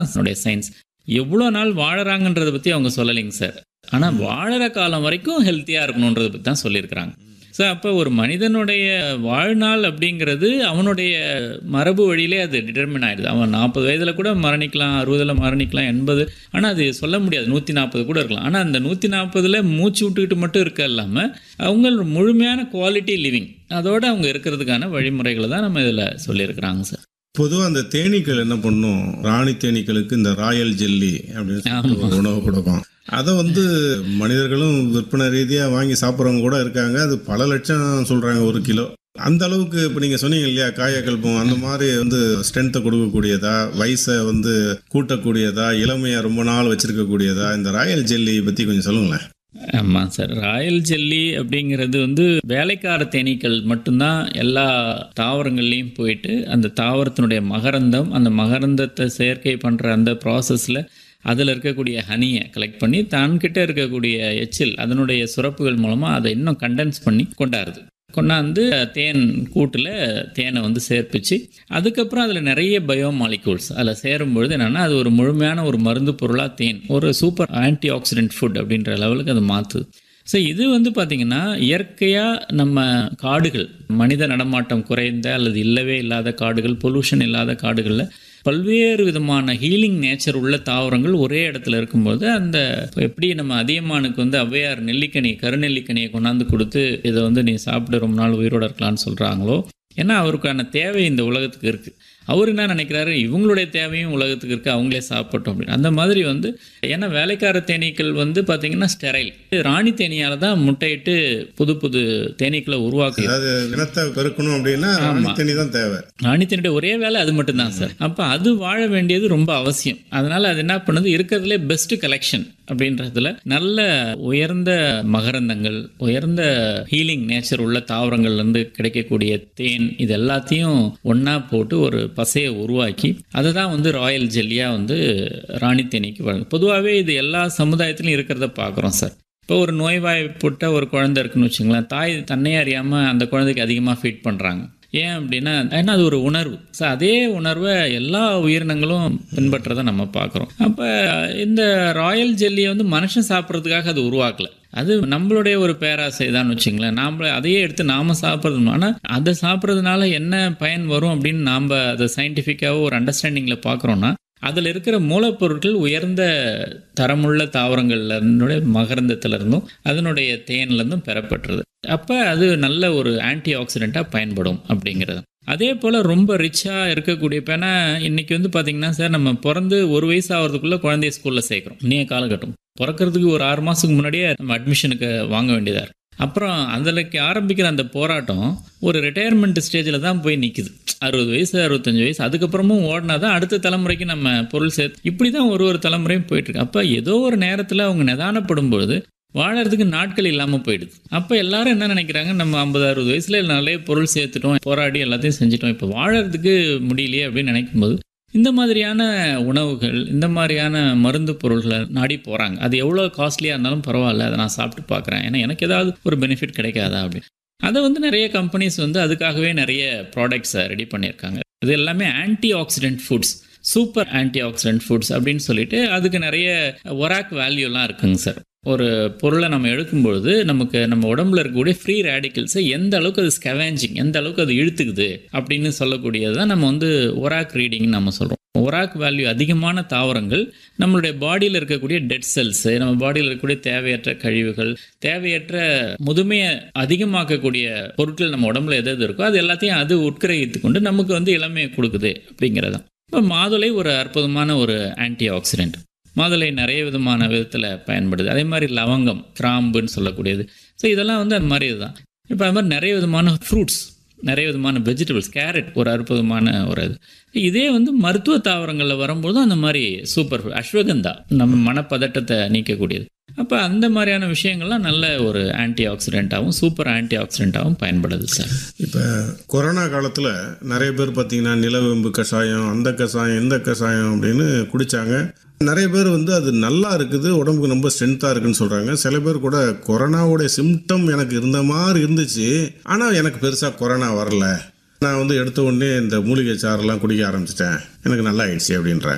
அதனுடைய சயின்ஸ் எவ்வளோ நாள் வாழறாங்கன்றதை பற்றி அவங்க சொல்லலைங்க சார் ஆனால் வாழற காலம் வரைக்கும் ஹெல்த்தியாக இருக்கணுன்றதை பற்றி தான் சொல்லியிருக்கிறாங்க ஸோ அப்போ ஒரு மனிதனுடைய வாழ்நாள் அப்படிங்கிறது அவனுடைய மரபு வழியிலே அது டிட்டர்மின் ஆயிடுது அவன் நாற்பது வயதில் கூட மரணிக்கலாம் அறுபதில் மரணிக்கலாம் எண்பது ஆனால் அது சொல்ல முடியாது நூற்றி நாற்பது கூட இருக்கலாம் ஆனால் அந்த நூற்றி நாற்பதில் மூச்சு விட்டுக்கிட்டு மட்டும் இருக்க இல்லாமல் அவங்க முழுமையான குவாலிட்டி லிவிங் அதோடு அவங்க இருக்கிறதுக்கான வழிமுறைகளை தான் நம்ம இதில் சொல்லியிருக்கிறாங்க சார் பொதுவாக அந்த தேனீக்கள் என்ன பண்ணும் ராணி தேனீக்களுக்கு இந்த ராயல் ஜெல்லி அப்படின்னு சொல்லிட்டு ஒரு உணவு கொடுக்கும் அதை வந்து மனிதர்களும் விற்பனை ரீதியாக வாங்கி சாப்பிட்றவங்க கூட இருக்காங்க அது பல லட்சம் சொல்கிறாங்க ஒரு கிலோ அந்த அளவுக்கு இப்போ நீங்கள் சொன்னீங்க இல்லையா காயக்கல்பம் அந்த மாதிரி வந்து ஸ்ட்ரென்த்தை கொடுக்கக்கூடியதா வயசை வந்து கூட்டக்கூடியதா இளமையை ரொம்ப நாள் வச்சிருக்கக்கூடியதா இந்த ராயல் ஜெல்லி பற்றி கொஞ்சம் சொல்லுங்களேன் ஆமாம் சார் ராயல் ஜெல்லி அப்படிங்கிறது வந்து வேலைக்கார தேனீக்கள் மட்டும்தான் எல்லா தாவரங்கள்லேயும் போயிட்டு அந்த தாவரத்தினுடைய மகரந்தம் அந்த மகரந்தத்தை செயற்கை பண்ணுற அந்த ப்ராசஸில் அதில் இருக்கக்கூடிய ஹனியை கலெக்ட் பண்ணி தன்கிட்ட இருக்கக்கூடிய எச்சில் அதனுடைய சுரப்புகள் மூலமாக அதை இன்னும் கண்டென்ஸ் பண்ணி கொண்டாருது கொண்டாந்து தேன் கூட்டில் தேனை வந்து சேர்ப்பிச்சு அதுக்கப்புறம் அதில் நிறைய பயோ மாலிகூல்ஸ் அதில் சேரும்பொழுது என்னென்னா அது ஒரு முழுமையான ஒரு மருந்து பொருளாக தேன் ஒரு சூப்பர் ஆன்டி ஆக்சிடென்ட் ஃபுட் அப்படின்ற லெவலுக்கு அது மாற்றுது ஸோ இது வந்து பார்த்திங்கன்னா இயற்கையாக நம்ம காடுகள் மனித நடமாட்டம் குறைந்த அல்லது இல்லவே இல்லாத காடுகள் பொல்யூஷன் இல்லாத காடுகளில் பல்வேறு விதமான ஹீலிங் நேச்சர் உள்ள தாவரங்கள் ஒரே இடத்துல இருக்கும்போது அந்த எப்படி நம்ம அதியமானுக்கு வந்து ஔவையார் நெல்லிக்கனி கருநெல்லிக்கனியை கொண்டாந்து கொடுத்து இதை வந்து நீ சாப்பிட்டு ரொம்ப நாள் உயிரோட இருக்கலாம்னு சொல்கிறாங்களோ ஏன்னா அவருக்கான தேவை இந்த உலகத்துக்கு இருக்குது அவர் என்ன நினைக்கிறாரு இவங்களுடைய தேவையும் உலகத்துக்கு இருக்குது அவங்களே சாப்பிட்டோம் அப்படின்னு அந்த மாதிரி வந்து ஏன்னா வேலைக்கார தேனீக்கள் வந்து பார்த்திங்கன்னா ஸ்டெரைல் ராணி தேனியால் தான் முட்டையிட்டு புது புது தேனீக்களை உருவாக்குது அதாவது இனத்தை பெருக்கணும் அப்படின்னா ராணி தேனி தான் தேவை ராணி தேனியுடைய ஒரே வேலை அது மட்டும்தான் சார் அப்போ அது வாழ வேண்டியது ரொம்ப அவசியம் அதனால அது என்ன பண்ணுது இருக்கிறதுலே பெஸ்ட் கலெக்ஷன் அப்படின்றதுல நல்ல உயர்ந்த மகரந்தங்கள் உயர்ந்த ஹீலிங் நேச்சர் உள்ள தாவரங்கள்லேருந்து கிடைக்கக்கூடிய தேன் இது எல்லாத்தையும் ஒன்றா போட்டு ஒரு பசையை உருவாக்கி அதை தான் வந்து ராயல் ஜெல்லியாக வந்து ராணி தேனீக்கு வழங்கும் பொதுவாகவே இது எல்லா சமுதாயத்திலையும் இருக்கிறத பார்க்குறோம் சார் இப்போ ஒரு நோய்வாய்ப்பட்ட ஒரு குழந்தை இருக்குன்னு வச்சுங்களேன் தாய் தன்னையே அறியாமல் அந்த குழந்தைக்கு அதிகமாக ஃபீட் பண்ணுறாங்க ஏன் அப்படின்னா ஏன்னா அது ஒரு உணர்வு ஸோ அதே உணர்வை எல்லா உயிரினங்களும் பின்பற்றதை நம்ம பார்க்குறோம் அப்போ இந்த ராயல் ஜெல்லியை வந்து மனுஷன் சாப்பிட்றதுக்காக அது உருவாக்கல அது நம்மளுடைய ஒரு பேராசை தான் வச்சுங்களேன் நாம் அதையே எடுத்து நாம் சாப்பிட்றது ஆனால் அதை சாப்பிட்றதுனால என்ன பயன் வரும் அப்படின்னு நாம் அதை சயின்டிஃபிக்காக ஒரு அண்டர்ஸ்டாண்டிங்கில் பார்க்குறோன்னா அதில் இருக்கிற மூலப்பொருட்கள் உயர்ந்த தரமுள்ள தாவரங்கள்ல மகரந்தத்திலிருந்தும் அதனுடைய தேன்லேருந்தும் பெறப்பட்டுருது அப்போ அது நல்ல ஒரு ஆன்டி ஆக்சிடெண்ட்டாக பயன்படும் அப்படிங்கிறது அதே போல் ரொம்ப ரிச்சாக இருக்கக்கூடிய பேனா இன்னைக்கு வந்து பார்த்தீங்கன்னா சார் நம்ம பிறந்து ஒரு வயசு ஆகிறதுக்குள்ளே குழந்தைய ஸ்கூலில் சேர்க்குறோம் இன்றைய காலகட்டம் பிறக்கிறதுக்கு ஒரு ஆறு மாதத்துக்கு முன்னாடியே நம்ம அட்மிஷனுக்கு வாங்க வேண்டியதாக இருக்குது அப்புறம் அதில் ஆரம்பிக்கிற அந்த போராட்டம் ஒரு ரிட்டையர்மெண்ட் ஸ்டேஜில் தான் போய் நிற்குது அறுபது வயசு அறுபத்தஞ்சு வயசு அதுக்கப்புறமும் ஓடினா தான் அடுத்த தலைமுறைக்கு நம்ம பொருள் சேர்த்து இப்படி தான் ஒரு ஒரு தலைமுறையும் போயிட்டுருக்கு அப்போ ஏதோ ஒரு நேரத்தில் அவங்க நிதானப்படும் பொழுது வாழறதுக்கு நாட்கள் இல்லாமல் போயிடுது அப்போ எல்லாரும் என்ன நினைக்கிறாங்க நம்ம ஐம்பது அறுபது வயசுல நிறைய பொருள் சேர்த்துட்டோம் போராடி எல்லாத்தையும் செஞ்சுட்டோம் இப்போ வாழறதுக்கு முடியலையே அப்படின்னு நினைக்கும்போது இந்த மாதிரியான உணவுகள் இந்த மாதிரியான மருந்து பொருள்களை நாடி போகிறாங்க அது எவ்வளோ காஸ்ட்லியாக இருந்தாலும் பரவாயில்ல அதை நான் சாப்பிட்டு பார்க்குறேன் ஏன்னா எனக்கு ஏதாவது ஒரு பெனிஃபிட் கிடைக்காதா அப்படின்னு அதை வந்து நிறைய கம்பெனிஸ் வந்து அதுக்காகவே நிறைய ப்ராடக்ட்ஸை ரெடி பண்ணியிருக்காங்க இது எல்லாமே antioxidant foods super antioxidant foods அப்படின்னு சொல்லிட்டு அதுக்கு நிறைய ஒராக் வேல்யூலாம் இருக்குங்க சார் ஒரு பொருளை நம்ம எடுக்கும்பொழுது நமக்கு நம்ம உடம்புல இருக்கக்கூடிய ஃப்ரீ ரேடிக்கல்ஸை எந்த அளவுக்கு அது ஸ்கவேஞ்சிங் எந்த அளவுக்கு அது இழுத்துக்குது அப்படின்னு சொல்லக்கூடியது தான் நம்ம வந்து ஒராக் ரீடிங்னு நம்ம சொல்கிறோம் ஒராக் வேல்யூ அதிகமான தாவரங்கள் நம்மளுடைய பாடியில் இருக்கக்கூடிய டெட் செல்ஸு நம்ம பாடியில் இருக்கக்கூடிய தேவையற்ற கழிவுகள் தேவையற்ற முதுமையை அதிகமாக்கக்கூடிய பொருட்கள் நம்ம உடம்புல எது எது இருக்கோ அது எல்லாத்தையும் அது உட்கிரகித்து கொண்டு நமக்கு வந்து இளமையை கொடுக்குது அப்படிங்கிறதான் இப்போ மாதுளை ஒரு அற்புதமான ஒரு ஆன்டி ஆக்சிடென்ட் மாதுளை நிறைய விதமான விதத்தில் பயன்படுது அதே மாதிரி லவங்கம் கிராம்புன்னு சொல்லக்கூடியது ஸோ இதெல்லாம் வந்து அந்த மாதிரி இதுதான் இப்போ அது மாதிரி நிறைய விதமான ஃப்ரூட்ஸ் நிறைய விதமான வெஜிடபிள்ஸ் கேரட் ஒரு அற்புதமான ஒரு இது இதே வந்து மருத்துவ தாவரங்களில் வரும்போது அந்த மாதிரி சூப்பர் அஸ்வகந்தா நம்ம மனப்பதட்டத்தை நீக்கக்கூடியது அப்போ அந்த மாதிரியான விஷயங்கள்லாம் நல்ல ஒரு ஆன்டி ஆக்சிடென்ட்டாகவும் சூப்பர் ஆன்டி ஆக்சிடென்ட்டாகவும் பயன்படுது சார் இப்போ கொரோனா காலத்தில் நிறைய பேர் பார்த்தீங்கன்னா நிலவேம்பு கஷாயம் அந்த கஷாயம் இந்த கஷாயம் அப்படின்னு குடித்தாங்க நிறைய பேர் வந்து அது நல்லா இருக்குது உடம்புக்கு ரொம்ப ஸ்ட்ரென்த்தாக இருக்குன்னு சொல்கிறாங்க சில பேர் கூட கொரோனாவோடைய சிம்டம் எனக்கு இருந்த மாதிரி இருந்துச்சு ஆனால் எனக்கு பெருசாக கொரோனா வரல நான் வந்து எடுத்த உடனே இந்த மூலிகை சாரெல்லாம் குடிக்க ஆரம்பிச்சிட்டேன் எனக்கு நல்லா ஆயிடுச்சு அப்படின்றாங்க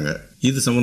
இது சம்மந்தமா